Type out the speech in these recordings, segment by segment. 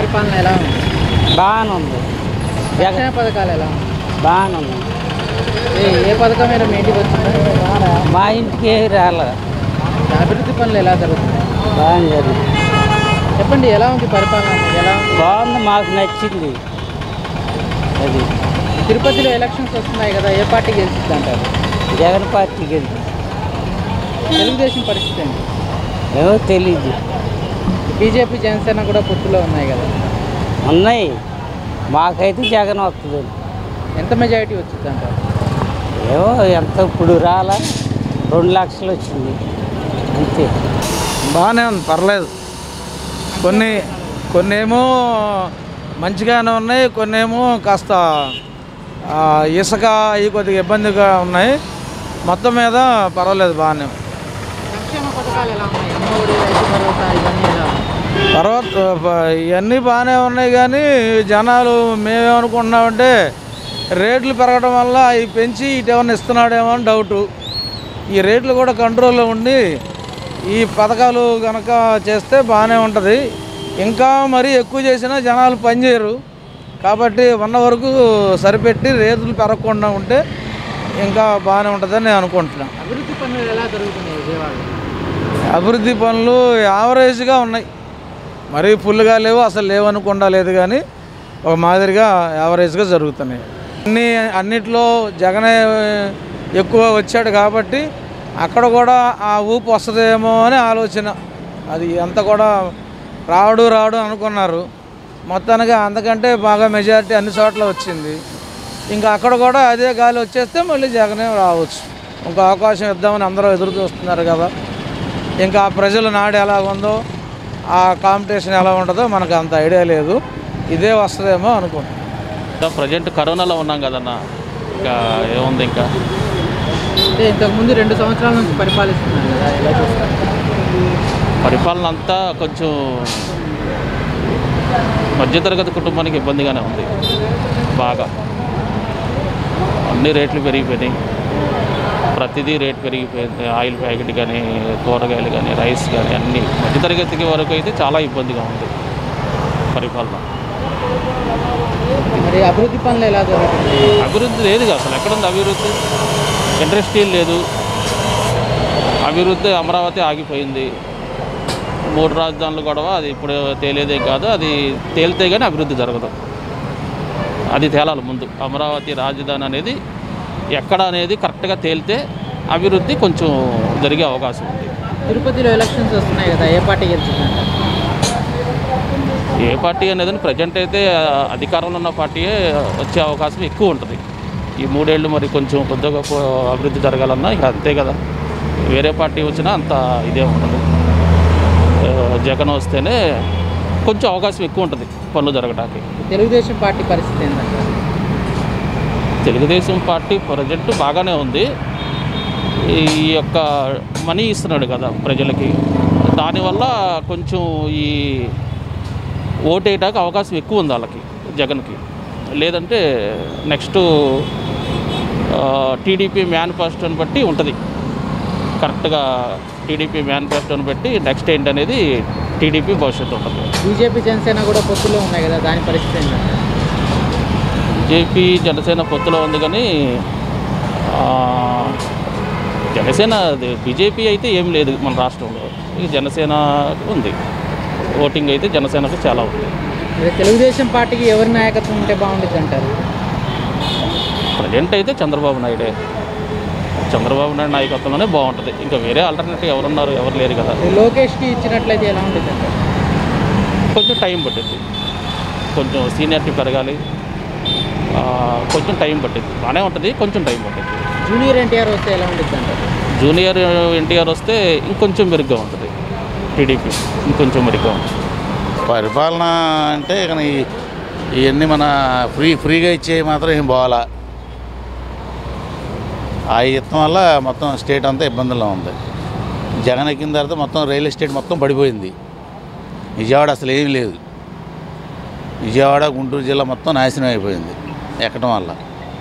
పరిపాలన ఎలా ఉంది బాగానే ఉంది రక్షణ పథకాలు ఎలా ఉంది బాగానే ఉంది ఏ ఏ పథకం మీద మీ ఇంటికి వచ్చిందా మా ఇంటికి రాలే అభివృద్ధి పనులు ఎలా జరుగుతున్నాయి బాగా జరిగింది చెప్పండి ఎలా ఉంది పరిపాలన మీకు ఎలా ఉంది బాగుంది మాకు నచ్చింది అది తిరుపతిలో ఎలక్షన్స్ వస్తున్నాయి కదా ఏ పార్టీ గెలిచిద్ది అంటారు జగన్ పార్టీకి వెళ్తే తెలుగుదేశం పరిస్థితి ఏంటి ఏమో తెలీదు బీజేపీ జనసేన కూడా పొత్తులో ఉన్నాయి కదా ఉన్నాయి మాకైతే జగన్ వస్తుంది ఎంత మెజారిటీ వచ్చింది అంటారు ఏమో ఎంత ఇప్పుడు రాలా రెండు లక్షలు వచ్చింది అంతే బాగానే ఉంది పర్లేదు కొన్ని కొన్ని ఏమో మంచిగానే ఉన్నాయి కొన్ని ఏమో కాస్త ఆ, ఇసుక అవి కొద్దిగా ఇబ్బందిగా ఉన్నాయి మొత్తం మీద పర్వాలేదు బాగానే ఉంది. సంక్షేమ పథకాలు ఎలా ఉన్నాయి అమ్మఒడి రైతు భరోసా ఇవన్నీ ఎలా ఉన్నాయి? తర్వాత ప- ఇవన్నీ బాగానే ఉన్నాయి కానీ జనాలు మేమేమనుకుంటున్నామంటే రేట్లు పెరగడం వల్ల అవి పెంచి ఇటు ఏమైనా ఇస్తున్నాడేమో అని డౌటు ఈ రేట్లు కూడా కంట్రోల్లో ఉండి ఈ పథకాలు కనుక చేస్తే బాగానే ఉంటుంది ఇంకా మరీ ఎక్కువ చేసినా జనాలు పనిచేయరు కాబట్టి ఉన్న వరకు సరిపెట్టి రేట్లు పెరగకుండా ఉంటే ఇంకా బాగానే ఉంటుందని నేను అనుకుంటున్నాను అభివృద్ధి పనులు ఎలా జరుగుతున్నాయి విజయవాడలో అభివృద్ధి పనులు యావరేజ్గా ఉన్నాయి మరీ ఫుల్గా లేవు అసలు లేవనుకుండా లేదు కానీ ఒక మాదిరిగా యావరేజ్గా జరుగుతున్నాయి అన్ని అన్నిట్లో జగనే ఎక్కువ వచ్చాడు కాబట్టి అక్కడ కూడా ఆ ఊపు వస్తుందేమో అని ఆలోచన అది అంత కూడా రావడు రావడు అనుకున్నారు మొత్తానికి అంతకంటే బాగా మెజారిటీ అన్ని చోట్ల వచ్చింది ఇంకా అక్కడ కూడా అదే గాలి వచ్చేస్తే మళ్ళీ జగనే రావచ్చు ఇంకో అవకాశం ఇద్దామని అందరూ ఎదురు చూస్తున్నారు కదా ఇంకా ఆ ప్రజల నాడు ఎలా ఉందో ఆ కాంపిటీషన్ ఎలా ఉంటుందో మనకు అంత ఐడియా లేదు ఇదే వస్తుందేమో అనుకుంటున్నాను ప్రజెంట్ కరోనాలో ఉన్నాం కదన్న ఇంకా ఏముంది ఇంకా అంటే ఇంతకుముందు రెండు సంవత్సరాల నుంచి పరిపాలిస్తున్నారు కదా ఎలా చూస్తారు పరిపాలన అంతా కొంచెం మధ్యతరగతి కుటుంబానికి ఇబ్బందిగానే ఉంది బాగా అన్ని రేట్లు పెరిగిపోయినాయి ప్రతిదీ రేట్ పెరిగిపోయింది ఆయిల్ ప్యాకెట్ కానీ కూరగాయలు కానీ రైస్ కానీ అన్నీ మధ్యతరగతికి వరకు అయితే చాలా ఇబ్బందిగా ఉంది పరిపాలన మరి అభివృద్ధి పనులు ఎలా జరుగుతున్నాయి అభివృద్ధి లేదు అసలు ఎక్కడుంది అభివృద్ధి ఇండస్ట్రీలు లేదు అభివృద్ధి అమరావతి ఆగిపోయింది మూడు రాజధానులు గొడవ అది ఇప్పుడు తేలేదే కాదు అది తేలితే కానీ అభివృద్ధి జరగదు అది తేలాలి ముందు అమరావతి రాజధాని అనేది ఎక్కడ అనేది కరెక్ట్గా తేలితే అభివృద్ధి కొంచెం జరిగే అవకాశం ఉంది తిరుపతిలో ఎలక్షన్స్ వస్తున్నాయి కదా ఏ పార్టీ గెలిచింది అంటారు ఏ పార్టీ అనేది ప్రజెంట్ అయితే ఆ, అధికారంలో ఉన్న పార్టీయే వచ్చే అవకాశం ఎక్కువ ఉంటుంది ఈ మూడేళ్ళు మరి కొంచెం కొద్దిగా పో- అభివృద్ధి జరగాలన్నా ఇక అంతే కదా వేరే పార్టీ వచ్చినా అంత ఇదే ఉండదు ఆ, జగన్ వస్తేనే కొంచెం అవకాశం ఎక్కువ ఉంటుంది పనులు జరగడానికి తెలుగుదేశం పార్టీ పరిస్థితి ఏంటంటారు తెలుగుదేశం పార్టీ ప్రజెంట్ బాగానే ఉంది ఈ యొక్క మనీ ఇస్తున్నాడు కదా ప్రజలకి దానివల్ల కొంచెం ఈ ఓటేయడానికి అవకాశం ఎక్కువ ఉంది వాళ్ళకి జగన్కి లేదంటే నెక్స్ట్ టీడీపీ మేనిఫెస్టోని బట్టి ఉంటుంది కరెక్ట్గా టీడీపీ మేనిఫెస్టోని బట్టి నెక్స్ట్ ఏంటనేది టీడీపీ భవిష్యత్తు ఉంటుంది బీజేపీ జనసేన కూడా పొత్తులో ఉన్నాయి కదా దాని పరిస్థితి ఏంటంటారు బీజేపీ జనసేన పొత్తులో ఉంది కానీ ఆ, జనసేన అది బీజేపీ అయితే ఏం లేదు మన రాష్ట్రంలో ఇక జనసేన ఉంది ఓటింగ్ అయితే జనసేనకు చాలా ఉంది మరి తెలుగుదేశం పార్టీకి ఎవరి నాయకత్వం ఉంటే బాగుంటుంది అంటారు ప్రజెంట్ అయితే చంద్రబాబు నాయుడే చంద్రబాబు నాయుడు నాయకత్వంలోనే బాగుంటుంది ఇంకా వేరే ఆల్టర్నేటివ్ ఎవరున్నారు ఎవరు లేరు కదా లోకేష్కి ఇచ్చినట్లయితే ఎలా ఉంటుంది అంటారు కొంచెం టైం పట్టింది కొంచెం సీనియారిటీ పెరగాలి ఆ, కొంచెం టైం పట్టింది బాగానే ఉంటుంది కొంచెం టైం పట్టింది జూనియర్ ఎన్టీఆర్ వస్తే ఎలా ఉంటుంది అంటారు జూనియర్ ఎన్టీఆర్ వస్తే ఇంకొంచెం మెరుగ్గా ఉంటుంది టీడీపీ ఇంకొంచెం మెరుగ్గా ఉంటుంది పరిపాలన అంటే ఇక ఈ- ఇవన్నీ మన ఫ్రీ ఫ్రీగా ఇచ్చేవి మాత్రం ఏం పోవాలా ఆ ఇత్తం వల్ల మొత్తం స్టేట్ అంతా ఇబ్బందుల్లో ఉంది జగన్ ఎక్కిన తర్వాత మొత్తం రియల్ ఎస్టేట్ మొత్తం పడిపోయింది విజయవాడ అసలు ఏమీ లేదు విజయవాడ గుంటూరు జిల్లా మొత్తం నాశనం అయిపోయింది ఎక్కడం వల్ల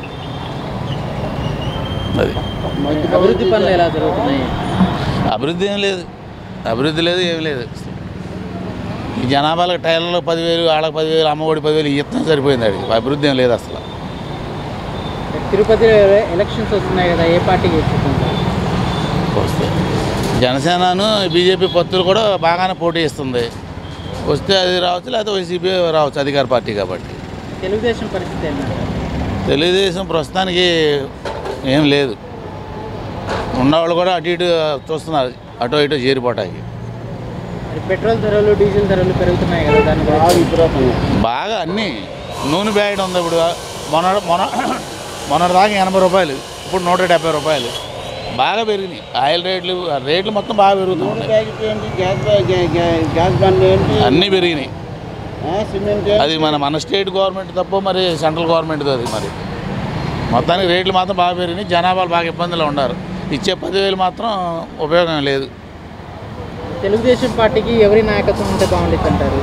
అది అభివృద్ధి పనులు ఎలా జరుగుతున్నాయి అభివృద్ధి ఏం లేదు అభివృద్ధి లేదు ఏమీ లేదు ఈ జనాభాలకు టైర్లలో పదివేలు వాళ్ళకి పదివేలు అమ్మఒడి పదివేలు ఇస్తాం సరిపోయింది అడిగి అభివృద్ధి ఏం లేదు అసలు తిరుపతిలో ఎలక్షన్స్ వస్తున్నాయి కదా ఏ పార్టీకి ఇచ్చుకుంటారు వస్తే జనసేనను బీజేపీ పొత్తులు కూడా బాగానే పోటీ ఇస్తుంది వస్తే అది రావచ్చు లేకపోతే వైసీపీ రావచ్చు అధికార పార్టీ కాబట్టి తెలుగుదేశం పరిస్థితి ఏంటంటే తెలుగుదేశం ప్రస్తుతానికి ఏం లేదు ఉన్నవాళ్ళు కూడా అటు ఇటు చూస్తున్నారు అటు ఇటు చేరిపోవటానికి మరి పెట్రోల్ ధరలు డీజిల్ ధరలు పెరుగుతున్నాయి కదా దాని గురించి బాగా అన్నీ నూనె బ్యాగ్ ఉంది ఇప్పుడు మొన్న మొన్న మొన్నటి దాకా ఎనభై రూపాయలు ఇప్పుడు నూట డెబ్బై రూపాయలు బాగా పెరిగినాయి ఆయిల్ రేట్లు రేట్లు మొత్తం బాగా పెరుగుతూ ఉన్నాయి అన్నీ పెరిగినాయి అది మన మన స్టేట్ గవర్నమెంట్ తప్ప మరి సెంట్రల్ గవర్నమెంట్ అది మరి మొత్తానికి రేట్లు మాత్రం బాగా పెరిగినాయి జనాభాలు బాగా ఇబ్బందులు ఉన్నారు ఇచ్చే పదివేలు మాత్రం ఉపయోగం లేదు తెలుగుదేశం పార్టీకి ఎవరి నాయకత్వం ఉంటే బాగుంటుంది అంటారు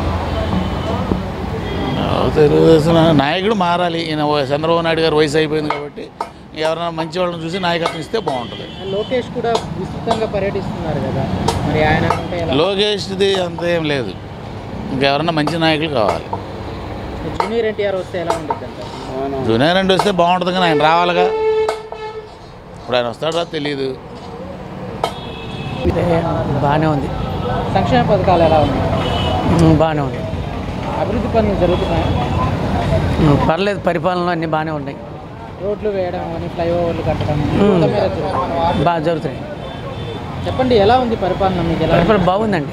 తెలుగుదేశం నాయకుడు మారాలి ఈయన చంద్రబాబు నాయుడు గారు వయసు అయిపోయింది కాబట్టి ఎవరైనా మంచి వాళ్ళని చూసి నాయకత్వం ఇస్తే బాగుంటుంది లోకేష్ కూడా విస్తృతంగా పర్యటిస్తున్నారు కదా మరి ఆయన ఉంటే ఎలా లోకేష్ది అంత ఏం లేదు ఇంకెవరన్నా మంచి నాయకులు కావాలి జూనియర్ ఎన్టీఆర్ వస్తే ఎలా ఉంటుంది అంటారు జూనియర్ రెండు వస్తే బాగుంటుంది కానీ ఆయన రావాలిగా ఇప్పుడు ఆయన వస్తాడో తెలియదు బాగానే ఉంది సంక్షేమ పథకాలు ఎలా ఉన్నాయి ఉమ్, బాగానే ఉంది అభివృద్ధి పనులు జరుగుతున్నాయి ఉమ్, పర్లేదు పరిపాలనలో అన్నీ బాగానే ఉన్నాయి రోడ్లు వేయడం కానీ ఫ్లైఓవర్లు కట్టడం రోడ్ల మీద జరుగుతుంది. బాగా జరుగుతున్నాయి చెప్పండి ఎలా ఉంది పరిపాలన మీకు ఎలా ఉంది? పరిపాలన బాగుందండి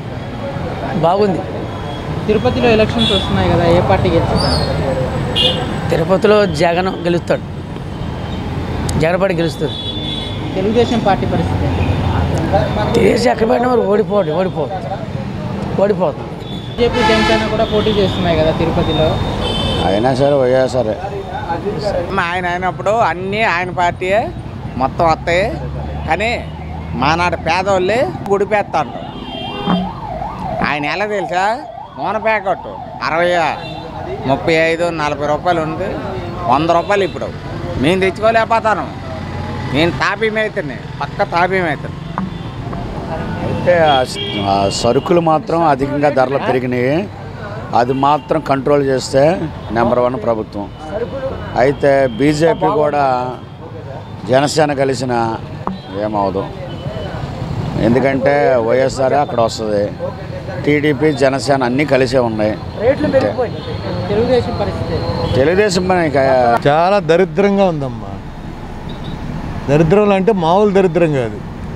బాగుంది తిరుపతిలో ఎలక్షన్స్ వస్తున్నాయి కదా ఏ పార్టీ గెలుస్తుంది తిరుపతిలో జగన్ గెలుస్తాడు జగన్పాటి గెలుస్తుంది తెలుగుదేశం పార్టీ పరిస్థితి ఏంటి? తీసి ఎక్కడ పడినా మరి ఓడిపోడు ఓడిపోదు ఓడిపోతుంది బీజేపీ జనసేన కూడా పోటీ చేస్తున్నాయి కదా తిరుపతిలో అయినా సరే వైఎస్ఆర్ ఆయన అయినప్పుడు అన్నీ ఆయన పార్టీయే మొత్తం వస్తాయి కానీ మానాడు పేదోళ్ళే గుడిపేస్తాడు ఆయన ఎలా తెలుసా నూనె ప్యాకెట్ అరవై ముప్పై ఐదు నలభై రూపాయలు ఉంది వంద రూపాయలు ఇప్పుడు మేము తెచ్చుకోలేకపోతాను నేను తాపీ మేతని పక్క తాపీ మేతని అయితే ఆ స- ఆ సరుకులు మాత్రం అధికంగా ధరలు పెరిగినాయి అది మాత్రం కంట్రోల్ చేస్తే నెంబర్ వన్ ప్రభుత్వం అయితే బీజేపీ కూడా జనసేన కలిసిన ఏమవదు ఎందుకంటే వైఎస్ఆర్ అక్కడ వస్తుంది టీడీపీ జనసేన అన్నీ కలిసే ఉన్నాయి అంతే. తెలుగుదేశం పరిస్థితి ఏంటి? తెలుగుదేశం పని ఇక చాలా దరిద్రంగా ఉందమ్మా దరిద్రం అంటే మామూలు దరిద్రం కాదు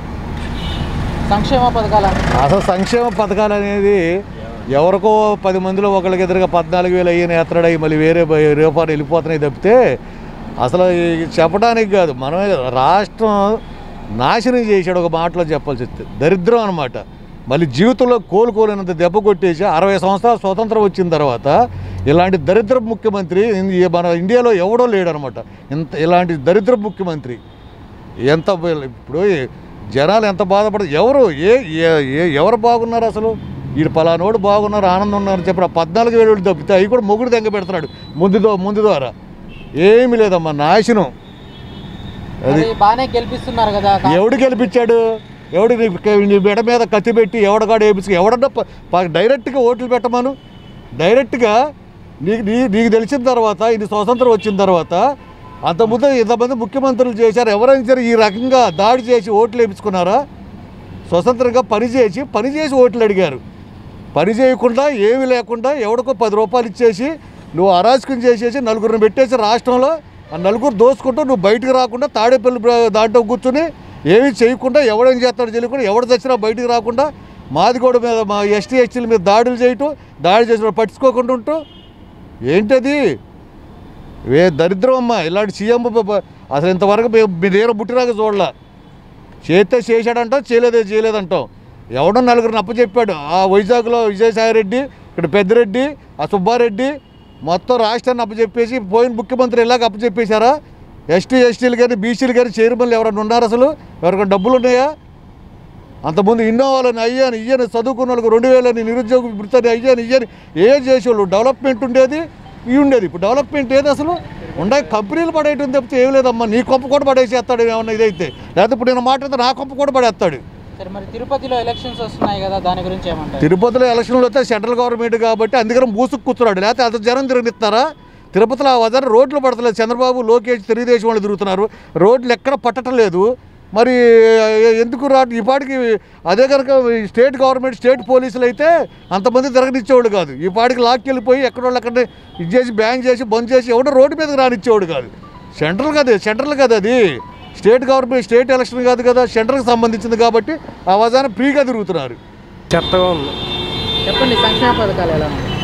సంక్షేమ పథకాలు అంటే అసలు సంక్షేమ పథకాలు అనేది ఎవరికో పది మందిలో ఒకరికి ఎదురుగా పద్నాలుగు వేలు అయ్యి ఎత్తడయి మళ్ళీ వేరే బ- రూపాయలు వెళ్ళిపోతున్నాయి తప్పితే అసలు ఈ చెప్పడానికి కాదు మనమే రాష్ట్రం నాశనం చేశాడు ఒక మాటలో చెప్పాల్సి వస్తే దరిద్రం అనమాట మళ్ళీ జీవితంలో కోలుకోలేనంత దెబ్బ కొట్టేసి అరవై సంవత్సరాలు స్వతంత్రం వచ్చిన తర్వాత ఇలాంటి దరిద్ర ముఖ్యమంత్రి ఇన్- ఈ మన ఇండియాలో ఎవడో లేడనమాట ఇంత ఇలాంటి దరిద్ర ముఖ్యమంత్రి ఎంత బ- ఇప్పుడు జనాలు ఎంత బాధపడ ఎవరు ఏ ఏ- ఏ- ఎవరు బాగున్నారు అసలు వీడు పలానోడు బాగున్నారు ఆనందం ఉన్నారు చెప్పిన పద్నాలుగు వేలు తప్పితే అవి కూడా మొగుడు దెంగ పెడుతున్నాడు ముందు దో- ముందు ద్వారా ఏమీ లేదమ్మా నాశనం అది మరి బాగానే గెలిపిస్తున్నారు కదా ఎవడు గెలిపించాడు ఎవడు నీ నీ బిడ మీద కత్తి పెట్టి ఎవడగాడు వేపించు ఎవడన్నా ప- ప- డైరెక్ట్గా ఓట్లు పెట్టమను డైరెక్ట్గా నీకు నీ నీకు తెలిసిన తర్వాత ఇది స్వాతంత్రం వచ్చిన తర్వాత అంతకుముందు ఇంతమంది ముఖ్యమంత్రులు చేశారు ఎవరైనా సరే ఈ రకంగా దాడి చేసి ఓట్లు వేయించుకున్నారా స్వతంత్రంగా పని చేసి పని చేసి ఓట్లు అడిగారు పని చేయకుండా ఏమీ లేకుండా ఎవడికో పది రూపాయలు ఇచ్చేసి నువ్వు అరాచకం చేసేసి నలుగురిని పెట్టేసి రాష్ట్రంలో ఆ నలుగురు దోసుకుంటూ నువ్వు బయటకు రాకుండా తాడేపల్లి బ్ర- దాంట్లో కూర్చుని ఏమీ చేయకుండా ఎవడేం చేస్తాడో తెలియకుండా ఎవడు తెచ్చినా బయటికి రాకుండా మాదిగోడ మీద మా ఎస్టీ ఎస్టీల మీద దాడులు చేయటం దాడి చేసిన పట్టించుకోకుండా ఉంటూ ఏంటది వే దరిద్రం అమ్మా ఇలాంటి సీఎం బ- బ- అసలు ఇంతవరకు మీ- మీ దగ్గర పుట్టినాక చూడలే చేస్తే చేశాడంటాం చేయలేదే చేయలేదంటాం ఎవడో నలుగురిని అప్పచెప్పాడు ఆ వైజాగ్లో విజయసాయిరెడ్డి ఇక్కడ పెద్దిరెడ్డి ఆ సుబ్బారెడ్డి మొత్తం రాష్ట్రాన్ని అప్పచెప్పేసి పోయిన ముఖ్యమంత్రి ఇలాగ అప్పచెప్పేశారా ఎస్టీ ఎస్టీలు కానీ బీసీలు కానీ చైర్మన్లు ఎవరైనా ఉన్నారు అసలు ఎవరికైనా డబ్బులు ఉన్నాయా అంతకుముందు ఇన్నోవాలని అయ్యాను ఇయ్యని చదువుకున్న వాళ్ళకి రెండు వేలని నిరుద్యోగ వృత్తిని అయ్యాను ఇయ్యని ఏ చేసేవాళ్ళు డెవలప్మెంట్ ఉండేది ఇవి ఉండేది ఇప్పుడు డెవలప్మెంట్ ఏది అసలు ఉండే కంపెనీలు పడేయటం తప్పితే ఏం లేదమ్మా నీ కొంప కూడా పడేసేస్తాడు ఏమన్నా ఇదైతే లేకపోతే ఇప్పుడు నేను మాట్లాడితే నా కొంప కూడా పడేస్తాడు సరే మరి తిరుపతిలో ఎలక్షన్స్ వస్తున్నాయి కదా దాని గురించి ఏమంటారు తిరుపతిలో ఎలక్షన్లు వస్తే సెంట్రల్ గవర్నమెంట్ కాబట్టి అందుకని మూసుకు కూర్చున్నాడు లేకపోతే అంత జనం తిరగనిస్తారా తిరుపతిలో ఆ వదన రోడ్లు పడతలేదు చంద్రబాబు లోకేష్ తెలుగుదేశం వాళ్ళు తిరుగుతున్నారు రోడ్లు ఎక్కడ పట్టడం లేదు మరి ఎందుకు రా ఈ పాటికి అదే కనుక ఈ స్టేట్ గవర్నమెంట్ స్టేట్ పోలీసులు అయితే అంతమంది తిరగనిచ్చేవాడు కాదు ఈ పాటికి లాక్కి వెళ్ళిపోయి ఎక్కడోళ్ళు అక్కడ ఇది చేసి బ్యాంక్ చేసి బంద్ చేసి ఎవడో రోడ్డు మీదకి రానిచ్చేవాడు కాదు సెంట్రల్ కదా సెంట్రల్ కదా అది స్టేట్ గవర్నమెంట్ స్టేట్ ఎలక్షన్ కాదు కదా సెంట్రల్కి సంబంధించింది కాబట్టి ఆ వదాన ఫ్రీగా తిరుగుతున్నారు చెత్తగా ఉంది చెప్పండి సంక్షేమ పథకాలు ఎలా ఉన్నాయి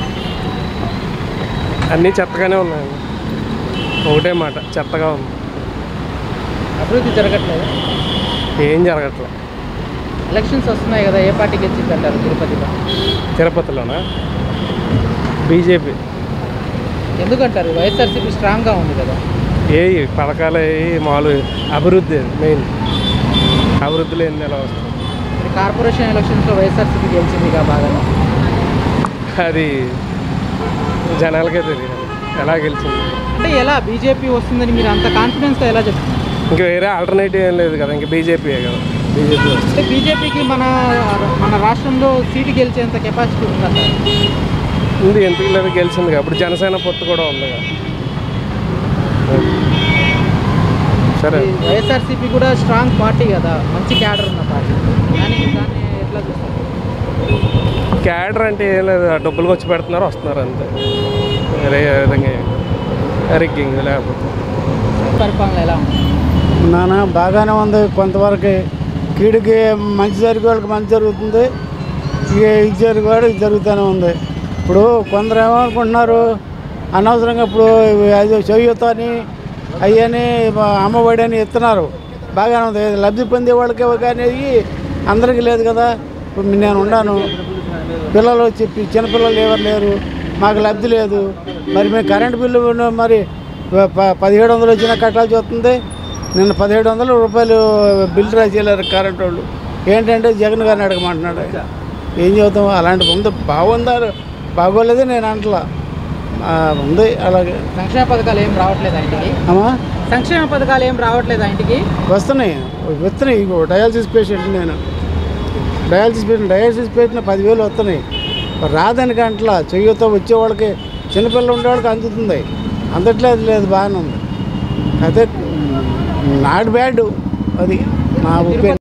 అన్నీ చెత్తగానే ఉన్నాయండి ఒకటే మాట చెత్తగా ఉంది అభివృద్ధి జరగట్లేదు ఏం జరగట్లేదు ఎలక్షన్స్ వస్తున్నాయి కదా ఏ పార్టీ గెలిచింది అంటారు తిరుపతిలో తిరుపతిలోనా బీజేపీ ఎందుకంటారు వైఎస్ఆర్సీపీ స్ట్రాంగ్గా ఉంది కదా ఏ పథకాలు ఏ మామూలు అభివృద్ధి మెయిన్ అభివృద్ధి లేని ఎలా వస్తుంది మరి కార్పొరేషన్ ఎలక్షన్స్లో వైఎస్ఆర్సీపీ గెలిచిందిగా బాగా అది జనాలకే తెలియదు ఎలా గెలిచింది అంటే ఎలా బీజేపీ వస్తుందని మీరు అంత కాన్ఫిడెన్స్గా ఎలా చెప్తున్నారు ఇంకా వేరే ఆల్టర్నేటివ్ ఏం లేదు కదా ఇంకా బీజేపీయే కదా బీజేపీ వస్తుంది అంటే బీజేపీకి మన మన రాష్ట్రంలో సీటు గెలిచేంత కెపాసిటీ ఉందంటారు ఉంది ఎందుకు లేదు గెలిచింది కదా ఇప్పుడు జనసేన పొత్తు కూడా ఉంది కదా సరే ఈ వైఎస్ఆర్సీపీ కూడా స్ట్రాంగ్ పార్టీ కదా మంచి క్యాడర్ ఉన్న పార్టీ కానీ దాన్ని ఎట్లా చూస్తారు క్యాడర్ అంటే ఏం లేదు ఆ డబ్బులు వచ్చి పెడుతున్నారు వస్తున్నారు అంతే వేరే విధంగా రిగ్గింగ్ లేకపోతే పరిపాలన ఎలా ఉంది నాన్న బాగానే ఉంది కొంతవరకు కీడుకి మంచి జరిగే వాళ్ళకి మంచి జరుగుతుంది ఇక ఇది జరిగే వాడికి జరుగుతూనే ఉంది ఇప్పుడు కొందరు ఏమనుకుంటున్నారు అనవసరంగా ఇప్పుడు అది చేయూత అని అయ్యని అమ్మఒడి అని ఇస్తున్నారు బాగానే ఉంది లబ్ధి పొందే వాళ్ళకి కానీ అందరికీ లేదు కదా ఇప్పుడు నేను ఉన్నాను పిల్లలు వచ్చి చిన్నపిల్లలు ఎవరు లేరు మాకు లబ్ధి లేదు మరి మేము కరెంట్ బిల్లు ఉన్న- మరి ప- ప- పదిహేడు వందలు వచ్చినా కట్టాల్సి వస్తుంది నిన్న పదిహేడు వందల రూపాయలు బిల్లు రాసేయారు కరెంట్ వాళ్ళు ఏంటంటే జగన్ గారిని అడగమంటున్నాడు ఆయన. ఏం చెబుతాం అలాంటి ఉంది బాగుందా బాగోలేదు నేను అంటలా ఆ, ఉంది అలాగే సంక్షేమ పథకాలు ఏం రావట్లేదు ఇంటికి అమ్మా సంక్షేమ పథకాలు ఏం రావట్లేదు ఇంటికి వస్తున్నాయి వస్తున్నాయి ఇంకో డయాలసిస్ పేషెంట్ నేను డయాలసిస్ పేషెంట్ డయాలసిస్ పేషెంట్ పదివేలు వస్తున్నాయి రాదని గంటల చెయ్యితో వచ్చే వాళ్ళకి చిన్నపిల్లలు ఉండేవాళ్ళకి అందుతుంది అందట్లేదు లేదు బాగానే ఉంది అదే నాట్ బ్యాడ్ అది నా ఒపీనియన్